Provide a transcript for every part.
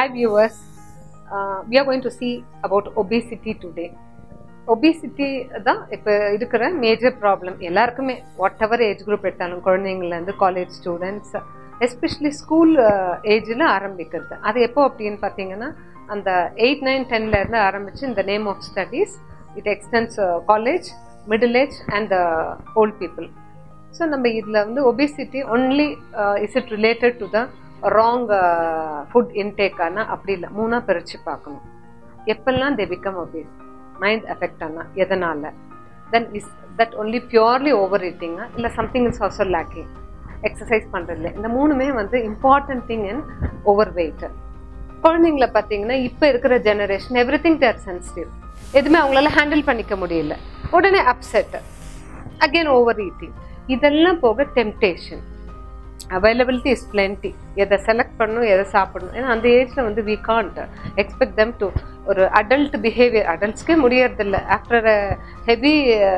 Hi viewers, uh, we are going to see about obesity today. Obesity தான் இப்போ இருக்கிற major problem எல்லாருக்குமே whatever age group எடுத்தாலும் குழந்தைங்கள்லேருந்து காலேஜ் ஸ்டூடெண்ட்ஸ் எஸ்பெஷலி ஸ்கூல் ஏஜில் ஆரம்பிக்கிறது அது எப்போ அப்படின்னு பார்த்தீங்கன்னா அந்த எயிட் நைன் டென்லேருந்து ஆரம்பித்து இந்த name of studies it extends college middle age and old people so நம்ம இதில் வந்து obesity only is it related to the wrong food இன்டேக்கான அப்படி இல்லை மூணாக பிரித்து பார்க்கணும் எப்பெல்லாம் they become obese mind effect ஆனால் எதனால் then is that only purely over ஈட்டிங்கா இல்லை something is also lacking exercise பண்ணுறதுல இந்த மூணுமே வந்து important thing in overweight குழந்தைங்கள பார்த்தீங்கன்னா இப்போ இருக்கிற generation every thing they're sensitive எதுவுமே அவங்களால ஹேண்டில் பண்ணிக்க முடியல உடனே அப்செட் அகெயின் ஓவர் ஈட்டிங் இதெல்லாம் போக டெம்டேஷன் அவைலபிலிட்டி இஸ் பிளென்டி எதை செலக்ட் பண்ணணும் எதை சாப்பிடணும் ஏன்னா அந்த ஏஜில் வந்து we can't expect them to ஒரு அடல்ட் பிஹேவியர் அடல்ட்ஸ்க்கே முடியறதில்ல after a heavy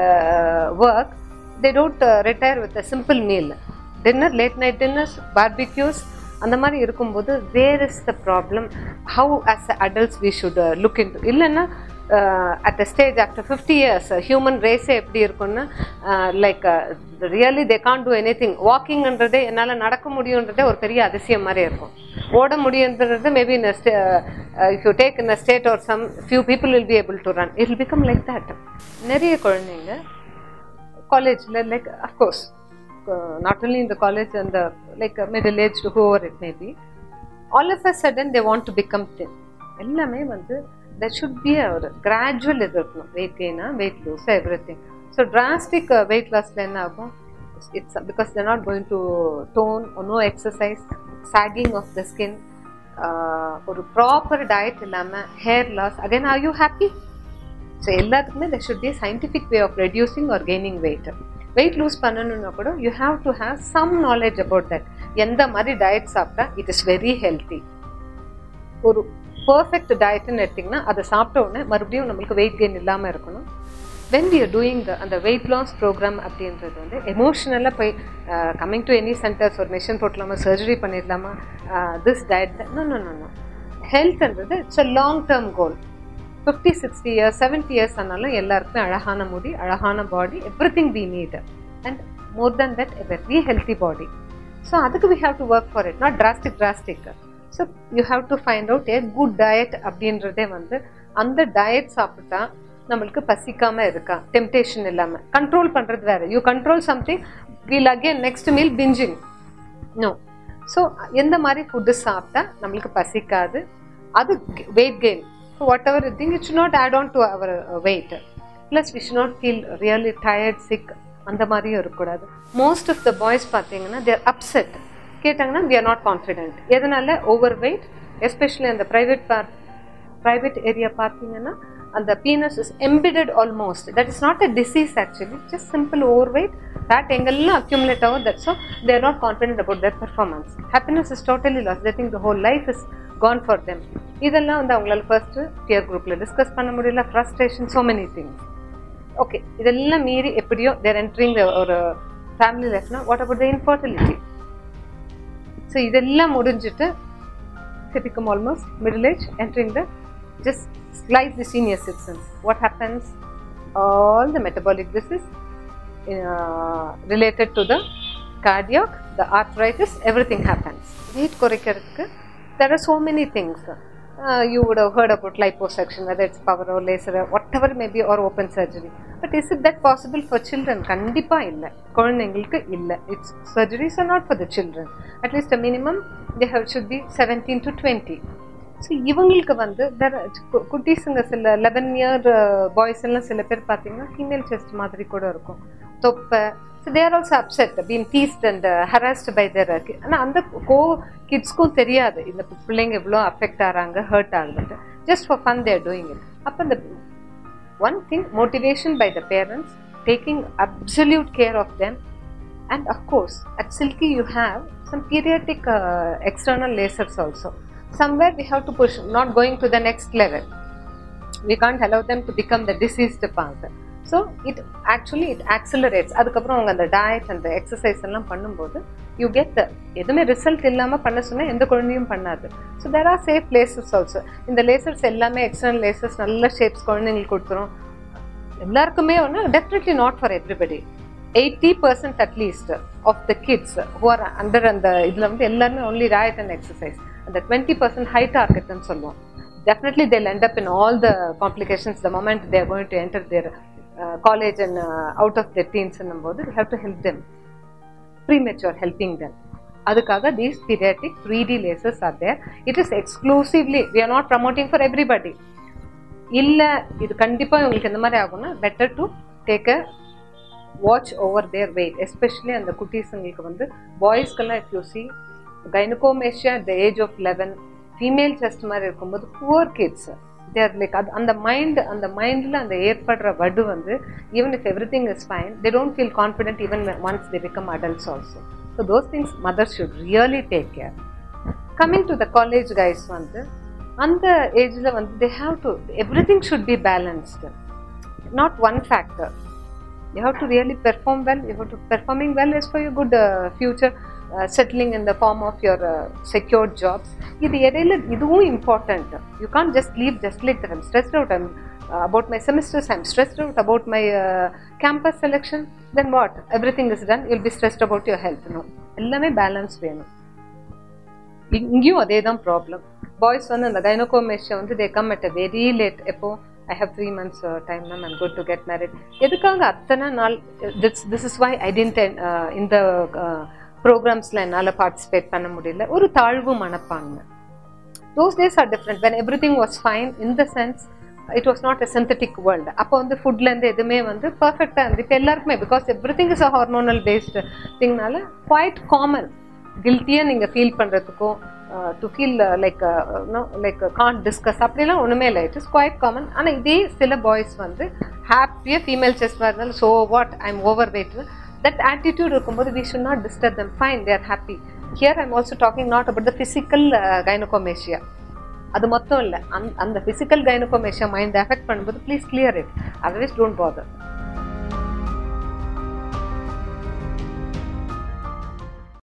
work they don't retire with a simple meal dinner late night dinners barbecues அந்த மாதிரி இருக்கும்போது where is the problem how as a adults we should look in இல்லைன்னா at a stage after fifty years human ரேஸே எப்படி இருக்கும்னா like really they can do anything வாக்கிங்ன்றதே என்னால் நடக்க முடியுன்றதே ஒரு பெரிய அதிசயம் மாதிரி இருக்கும் ஓட முடியுன்றது maybe in if you take in a state or some few people will be able to run it will become like that நிறைய குழந்தைங்க காலேஜில் லைக் அஃப்கோர்ஸ் நாட் ஒன்லி இந்த காலேஜ் அந்த like middle age however it may be all of a sudden they want to become thin எல்லாமே வந்து there should B ஒரு gradual இது இருக்கணும் வெயிட் கெயினா weight lose everything so drastic weight லாஸில் என்ன ஆகும் it's because they're not going to tone no exercise sagging of the skin ஒரு ப்ராப்பர் டயட் இல்லாமல் hair loss again are you happy so எல்லாத்துக்குமே there should be scientific way of reducing or gaining weight weight lose பண்ணணும்னா கூட you have to have some knowledge about that எந்த மாதிரி diet சாப்பிட்டா it is very healthy ஒரு perfect டயட்னு எடுத்திங்கன்னா அதை சாப்பிட்ட உடனே மறுபடியும் நம்மளுக்கு வெயிட் கெயின் இல்லாமல் இருக்கணும் when we are doing the அந்த வெயிட் லாஸ் ப்ரோக்ராம் அப்படின்றது வந்து எமோஷ்னலாக போய் கம்மிங் டு எனி சென்டர்ஸ் ஒரு மிஷின் போட்டலாமா சர்ஜரி பண்ணிடலாமா this diet no no no no ஹெல்த்ன்றது it's a long term goal fifty sixty years seventy years ஆனாலும் எல்லாருக்குமே அழகான முடி அழகான body everything we need and more than that a very healthy body so அதுக்கு we have to work for it not drastic drastic so you have to find out a good diet அப்படின்றதே வந்து அந்த diet சாப்பிட்டா நம்மளுக்கு பசிக்காம இருக்கா temptation இல்லாமல் control பண்ணுறது வேறு you control something will again next meal binging no so எந்த மாதிரி ஃபுட்டு சாப்பிட்டா நம்மளுக்கு பசிக்காது அது weight gain so whatever thing it should not add on to our weight plus we should not feel really tired sick அந்த மாதிரியும் இருக்கக்கூடாது most of the boys பார்த்தீங்கன்னா தேர் அப்செட் கேட்டாங்கன்னா வி ஆர் நாட் கான்ஃபிடென்ட் எதனால overweight especially அந்த private part private area பார்த்தீங்கன்னா அந்த பீனஸ் is embedded almost that is not a disease actually just simple overweight fat எங்கெல்லாம் accumulate ஆகும் that so they're not confident about that performance happiness is totally loss that thing the whole life is gone for them இதெல்லாம் வந்து அவங்களால first peer குரூப்பில் discuss பண்ண முடியல frustration so many things okay இதெல்லாம் மீறி எப்படியோ தேர் என்ட்ரிங் ஒரு ஃபேமிலி லைஃப்னா what about the infertility so இதெல்லாம் முடிஞ்சுட்டு become almost middle age entering the just like the senior citizens. What happens? All the metabolic disease uh, related to the cardiac, the arthritis, everything happens. Weight குறைக்கிறதுக்கு there are so many things. Uh, you would have heard about liposuction, whether it's power or laser, whatever may be, or open surgery. But is it that possible for children? கண்டிப்பாக இல்லை குழந்தைங்களுக்கு இல்லை it's surgeries are not for the children at least a minimum they have should be seventeen to twenty so இவங்களுக்கு வந்து குட்டீஸுங்க சில eleven year boys எல்லாம் சில பேர் பார்த்தீங்கன்னா ஃபீமேல் செஸ்ட் மாதிரி கூட இருக்கும் தொப்பை so they're also upset been teased and harassed by their ஆனால் அந்த கோ கிட்ஸ்க்கும் தெரியாது இந்த பிள்ளைங்க இவ்வளோ அஃபெக்ட் ஆகிறாங்க ஹர்ட் ஆகுதுன்ட்டு just for fun they're doing it அப்போ இந்த one thing motivation by the parents taking absolute care of them and of course at சில்கி you have some periodic external lasers also somewhere we have to push not going to the next level we can't allow them to become the diseased path so it actually it accelerates அதுக்கப்புறம் அவங்க அந்த diet அந்த exercise எல்லாம் பண்ணும்போது you get எதுவுமே result இல்லாமல் பண்ண சொன்னால் எந்த குழந்தையும் பண்ணாது so there are safe lasers also இந்த லேசர்ஸ் எல்லாமே எக்ஸ்டர்னல் லேசர்ஸ் நல்ல ஷேப்ஸ் குழந்தைங்களுக்கு கொடுத்துரும் எல்லாருக்குமே ஒன்று definitely not for everybody eighty percent at least of the kids who are under அந்த இதில் வந்து எல்லாருமே ஒன்லி டயட் அண்ட் எக்ஸசைஸ் அந்த டுவெண்ட்டி பர்சன்ட் ஹை டார்கெட்னு சொல்லுவோம் definitely they'll end up in all the complications the moment they are going to enter their uh, college and uh, out of their teens and போது we have to help them premature helping them அதுக்காக these pediatric 3D lasers are there it is exclusively we are not promoting for everybody இல்ல இது கண்டிப்பா உங்களுக்கு இந்த மாதிரி ஆகும்னா better to take a watch over their weight especially அந்த குட்டீஸுங்களுக்கு வந்து பாய்ஸ்க்கெல்லாம் if you see gynaecomastia the age of eleven female chest மாதிரி இருக்கும்போது புவர் கிட்ஸ் தேர் லைக் அது அந்த மைண்ட் அந்த மைண்டில் அந்த ஏற்படுற வடு வந்து even if everything is fine they don't feel confident even once they become adults also so those things mother should really take care coming to the college guys வந்து அந்த ஏஜில் வந்து they have to everything should be balanced not one factor you have to really perform well you have to performing well is for your good uh, future uh, settling in the form of your uh, secured jobs இது இடையில இதுவும் important you can't just leave just like that i'm stressed out i'm uh, about my semesters i'm stressed out about my uh, campus selection then what everything is done you'll be stressed about your health no எல்லாமே balance வேணும் இங்கேயும் அதே தான் problem boys வந்து அந்த gynaecomastia வந்து they come at a very late எப்போ I have three months time ma'am I'm good to get married எதுக்காக அத்தனை நாள் this this is why I tend இந்த ப்ரோக்ராம்ஸில் என்னால் பார்ட்டிசிபேட் பண்ண முடியல ஒரு தாழ்வு மனப்பான்மை those days are different when everything was fine in the sense it was not a synthetic world அப்போ வந்து ஃபுட்லேருந்து எதுவுமே வந்து பர்ஃபெக்டாக இருந்து இப்போ எல்லாருக்குமே because everything is a hormonal based திங்னால குவைட் காமன் கில்ட்டியாக நீங்கள் ஃபீல் பண்ணுறதுக்கும் to feel like no like can't discuss அப்படிலாம் ஒன்றுமே இல்லை இட் இஸ் குவைட் காமன் ஆனால் இதே சில பாய்ஸ் வந்து ஹாப்பியாக ஃபீமேல் செஸ்டாக இருந்தாலும் so what I am overweight that attitude இருக்கும்போது we should not disturb them fine they're happy here I'm also talking not about the physical gynaecomastia அது மொத்தம் இல்லை அந் அந்த ஃபிசிக்கல் கைனோகோமேஷியா மைண்ட் எஃபெக்ட் பண்ணும்போது please clear it otherwise don't father